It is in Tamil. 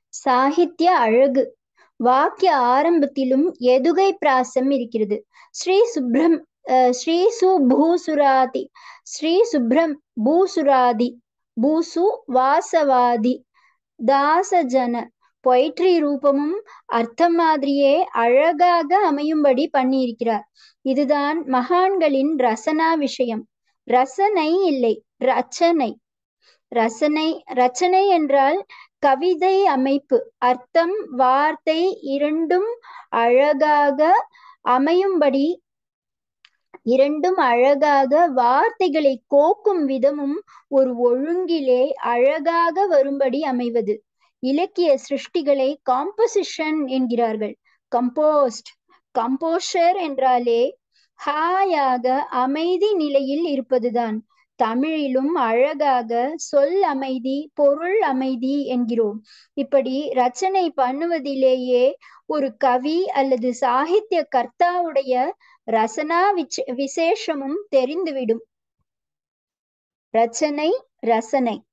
சாகித்ய அழகு வாக்கிய ஆரம்பத்திலும் எதுகை பிராசம் இருக்கிறது ஸ்ரீ சுப்ரம் அஹ் ஸ்ரீ சுபூசுராதி ஸ்ரீ சுப்ரம் பூசுராதி பூசு வாசவாதி தாசஜன பொய்ட்ரி ரூபமும் அர்த்தம் மாதிரியே அழகாக அமையும்படி பண்ணியிருக்கிறார் இதுதான் மகான்களின் ரசனா விஷயம் ரசனை இல்லை ரச்சனை ரசனை ரச்சனை என்றால் கவிதை அமைப்பு அர்த்தம் வார்த்தை இரண்டும் அழகாக அமையும்படி இரண்டும் அழகாக வார்த்தைகளை கோக்கும் விதமும் ஒரு ஒழுங்கிலே அழகாக வரும்படி அமைவது இலக்கிய சிருஷ்டிகளை காம்போசிஷன் என்கிறார்கள் கம்போஸ்ட் கம்போஷர் என்றாலே ஹாயாக அமைதி நிலையில் இருப்பதுதான் தமிழிலும் அழகாக சொல் அமைதி பொருள் அமைதி என்கிறோம் இப்படி ரச்சனை பண்ணுவதிலேயே ஒரு கவி அல்லது சாகித்ய கர்த்தாவுடைய ரசனா விச் விசேஷமும் தெரிந்துவிடும் ரச்சனை ரசனை